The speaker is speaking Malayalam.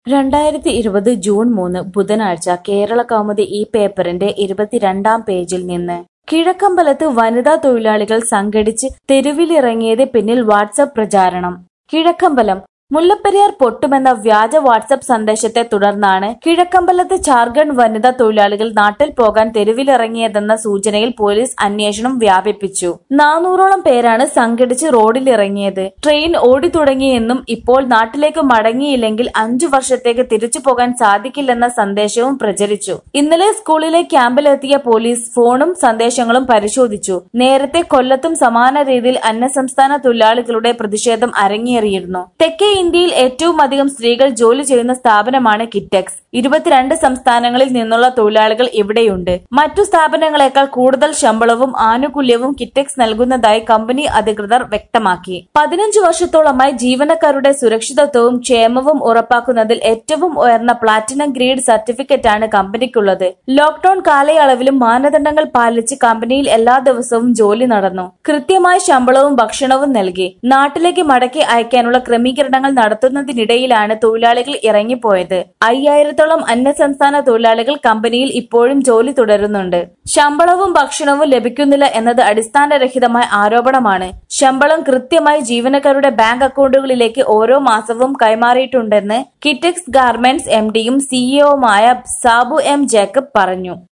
രണ്ടായിരത്തി ഇരുപത് ജൂൺ മൂന്ന് ബുധനാഴ്ച കേരളകൗമുദി ഈ പേപ്പറിന്റെ ഇരുപത്തിരണ്ടാം പേജിൽ നിന്ന് കിഴക്കമ്പലത്ത് വനിതാ തൊഴിലാളികൾ സംഘടിച്ച് തെരുവിലിറങ്ങിയത് പിന്നിൽ വാട്സ്ആപ്പ് പ്രചാരണം കിഴക്കമ്പലം മുല്ലപ്പെരിയാർ പൊട്ടുമെന്ന വ്യാജ വാട്സ്ആപ്പ് സന്ദേശത്തെ തുടർന്നാണ് കിഴക്കമ്പലത്ത് ജാർഖണ്ഡ് വനിതാ തൊഴിലാളികൾ നാട്ടിൽ പോകാൻ തെരുവിലിറങ്ങിയതെന്ന സൂചനയിൽ പോലീസ് അന്വേഷണം വ്യാപിപ്പിച്ചു നാനൂറോളം പേരാണ് സംഘടിച്ച് റോഡിലിറങ്ങിയത് ട്രെയിൻ ഓടിത്തുടങ്ങിയെന്നും ഇപ്പോൾ നാട്ടിലേക്ക് മടങ്ങിയില്ലെങ്കിൽ അഞ്ചു വർഷത്തേക്ക് തിരിച്ചു പോകാൻ സാധിക്കില്ലെന്ന സന്ദേശവും പ്രചരിച്ചു ഇന്നലെ സ്കൂളിലെ ക്യാമ്പിലെത്തിയ പോലീസ് ഫോണും സന്ദേശങ്ങളും പരിശോധിച്ചു നേരത്തെ കൊല്ലത്തും സമാന രീതിയിൽ അന്യസംസ്ഥാന തൊഴിലാളികളുടെ പ്രതിഷേധം അരങ്ങേറിയിരുന്നു തെക്കേ ഇന്ത്യയിൽ ഏറ്റവും അധികം സ്ത്രീകൾ ജോലി ചെയ്യുന്ന സ്ഥാപനമാണ് കിറ്റെക്സ് ഇരുപത്തിരണ്ട് സംസ്ഥാനങ്ങളിൽ നിന്നുള്ള തൊഴിലാളികൾ ഇവിടെയുണ്ട് മറ്റു സ്ഥാപനങ്ങളെക്കാൾ കൂടുതൽ ശമ്പളവും ആനുകൂല്യവും കിറ്റെക്സ് നൽകുന്നതായി കമ്പനി അധികൃതർ വ്യക്തമാക്കി പതിനഞ്ച് വർഷത്തോളമായി ജീവനക്കാരുടെ സുരക്ഷിതത്വവും ക്ഷേമവും ഉറപ്പാക്കുന്നതിൽ ഏറ്റവും ഉയർന്ന പ്ലാറ്റിനം ഗ്രേഡ് സർട്ടിഫിക്കറ്റാണ് കമ്പനിക്കുള്ളത് ലോക്ഡൌൺ കാലയളവിലും മാനദണ്ഡങ്ങൾ പാലിച്ച് കമ്പനിയിൽ എല്ലാ ദിവസവും ജോലി നടന്നു കൃത്യമായ ശമ്പളവും ഭക്ഷണവും നൽകി നാട്ടിലേക്ക് മടക്കി അയക്കാനുള്ള ക്രമീകരണങ്ങൾ നടത്തുന്നതിനിടയിലാണ് തൊഴിലാളികൾ ഇറങ്ങിപ്പോയത് അയ്യായിരത്തോളം അന്യസംസ്ഥാന തൊഴിലാളികൾ കമ്പനിയിൽ ഇപ്പോഴും ജോലി തുടരുന്നുണ്ട് ശമ്പളവും ഭക്ഷണവും ലഭിക്കുന്നില്ല എന്നത് അടിസ്ഥാനരഹിതമായ ആരോപണമാണ് ശമ്പളം കൃത്യമായി ജീവനക്കാരുടെ ബാങ്ക് അക്കൗണ്ടുകളിലേക്ക് ഓരോ മാസവും കൈമാറിയിട്ടുണ്ടെന്ന് കിറ്റെക്സ് ഗാർമെന്റ്സ് എംഡിയും സിഇഒയുമായ സാബു എം ജേക്കബ് പറഞ്ഞു